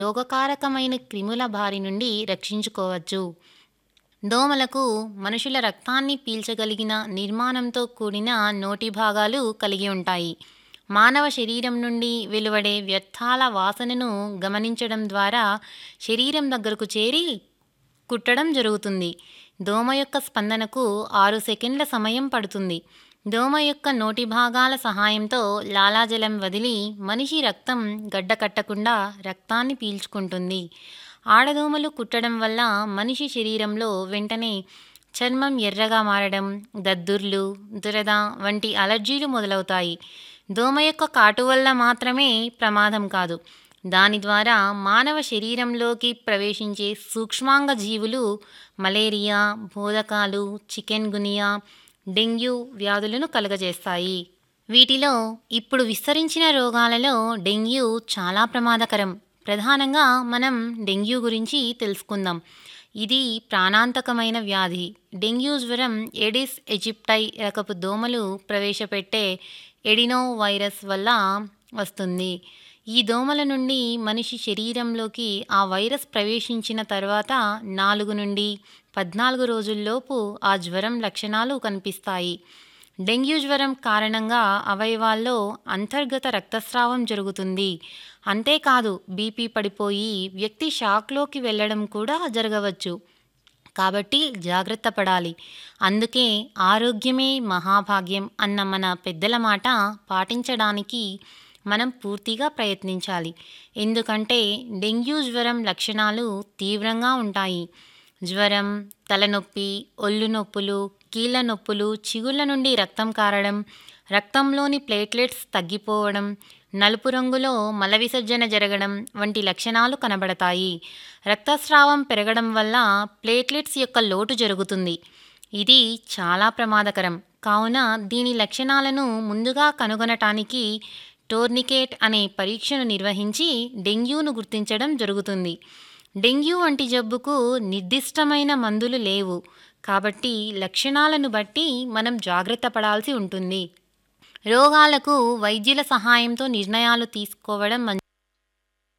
రోగకారకమైన క్రిముల బారి నుండి రక్షించుకోవచ్చు దోమలకు మనుషుల రక్తాన్ని పీల్చగలిగిన నిర్మాణంతో కూడిన నోటి భాగాలు కలిగి ఉంటాయి మానవ శరీరం నుండి వెలువడే వ్యర్థాల వాసనను గమనించడం ద్వారా శరీరం దగ్గరకు చేరి కుట్టడం జరుగుతుంది దోమ యొక్క స్పందనకు ఆరు సెకండ్ల సమయం పడుతుంది దోమ యొక్క నోటి భాగాల సహాయంతో లాలాజలం వదిలి మనిషి రక్తం గడ్డకట్టకుండా రక్తాన్ని పీల్చుకుంటుంది ఆడదోమలు కుట్టడం వల్ల మనిషి శరీరంలో వెంటనే చర్మం ఎర్రగా మారడం దద్దుర్లు దురద వంటి అలర్జీలు మొదలవుతాయి దోమ యొక్క కాటు వల్ల మాత్రమే ప్రమాదం కాదు దాని ద్వారా మానవ శరీరంలోకి ప్రవేశించే సూక్ష్మాంగ జీవులు మలేరియా బోధకాలు చికెన్ గునియా డెంగ్యూ వ్యాధులను కలుగజేస్తాయి వీటిలో ఇప్పుడు విస్తరించిన రోగాలలో డెంగ్యూ చాలా ప్రమాదకరం ప్రధానంగా మనం డెంగ్యూ గురించి తెలుసుకుందాం ఇది ప్రాణాంతకమైన వ్యాధి డెంగ్యూ జ్వరం ఎడిస్ ఎజిప్టై రకపు దోమలు ప్రవేశపెట్టే ఎడినో వైరస్ వల్ల వస్తుంది ఈ దోమల నుండి మనిషి శరీరంలోకి ఆ వైరస్ ప్రవేశించిన తర్వాత నాలుగు నుండి పద్నాలుగు రోజుల్లోపు ఆ జ్వరం లక్షణాలు కనిపిస్తాయి డెంగ్యూ జ్వరం కారణంగా అవయవాల్లో అంతర్గత రక్తస్రావం జరుగుతుంది అంతేకాదు బీపీ పడిపోయి వ్యక్తి షాక్లోకి వెళ్ళడం కూడా జరగవచ్చు కాబట్టి జాగ్రత్త పడాలి అందుకే ఆరోగ్యమే మహాభాగ్యం అన్న మన పెద్దల మాట పాటించడానికి మనం పూర్తిగా ప్రయత్నించాలి ఎందుకంటే డెంగ్యూ జ్వరం లక్షణాలు తీవ్రంగా ఉంటాయి జ్వరం తలనొప్పి ఒళ్ళు నొప్పులు కీళ్ళ నొప్పులు చిగుళ్ళ నుండి రక్తం కారడం రక్తంలోని ప్లేట్లెట్స్ తగ్గిపోవడం నలుపు రంగులో మల విసర్జన జరగడం వంటి లక్షణాలు కనబడతాయి రక్తస్రావం పెరగడం వల్ల ప్లేట్లెట్స్ యొక్క లోటు జరుగుతుంది ఇది చాలా ప్రమాదకరం కావున దీని లక్షణాలను ముందుగా కనుగొనటానికి టోర్నికేట్ అనే పరీక్షను నిర్వహించి డెంగ్యూను గుర్తించడం జరుగుతుంది డెంగ్యూ వంటి జబ్బుకు నిర్దిష్టమైన మందులు లేవు కాబట్టి లక్షణాలను బట్టి మనం జాగ్రత్త పడాల్సి ఉంటుంది రోగాలకు వైద్యుల సహాయంతో నిర్ణయాలు తీసుకోవడం మంచిది